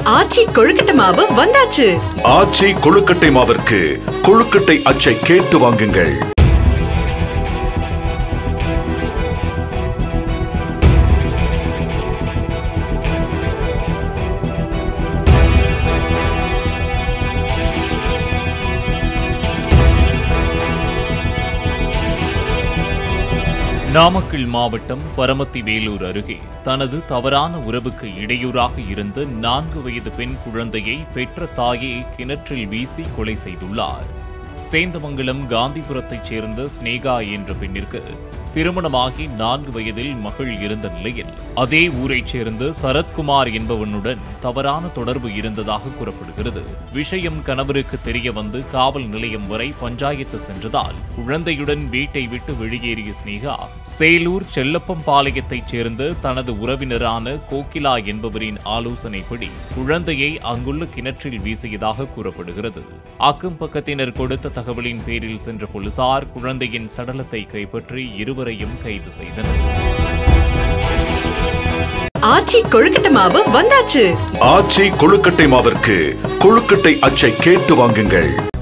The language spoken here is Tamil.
ஆச்சி கொழுக்கட்டை மாவு வந்தாச்சு ஆச்சி கொழுக்கட்டை மாவிற்கு கொழுக்கட்டை அச்சை கேட்டு வாங்குங்கள் நாமக்கல் மாவட்டம் பரமத்தி வேலூர் அருகே தனது தவறான உறவுக்கு இடையூறாக இருந்த நான்கு வயது பெண் குழந்தையை பெற்ற தாயை கிணற்றில் வீசி கொலை செய்துள்ளார் சேந்தமங்கலம் காந்திபுரத்தைச் சேர்ந்த ஸ்னேகா என்ற பெண்ணிற்கு திருமணமாகி நான்கு வயதில் மகள் இருந்த நிலையில் அதே ஊரைச் சேர்ந்த சரத்குமார் என்பவனுடன் தவறான தொடர்பு இருந்ததாக கூறப்படுகிறது விஷயம் கணவருக்கு தெரிய வந்து காவல் நிலையம் வரை பஞ்சாயத்து சென்றதால் குழந்தையுடன் வீட்டை விட்டு வெளியேறிய ஸ்னேகா சேலூர் செல்லப்பம்பாளையத்தைச் சேர்ந்த தனது உறவினரான கோகிலா என்பவரின் ஆலோசனைப்படி குழந்தையை அங்குள்ள கிணற்றில் வீசியதாக கூறப்படுகிறது அக்கம் பக்கத்தினர் கொடுத்த தகவலின் பேரில் சென்ற போலீசார் குழந்தையின் சடலத்தை கைப்பற்றி இருவரையும் கைது செய்தனர் ஆச்சி கொழுக்கட்டை மாவு வந்தாச்சு ஆச்சி கொழுக்கட்டை மாவிற்கு கொழுக்கட்டை அச்சை கேட்டு வாங்குங்கள்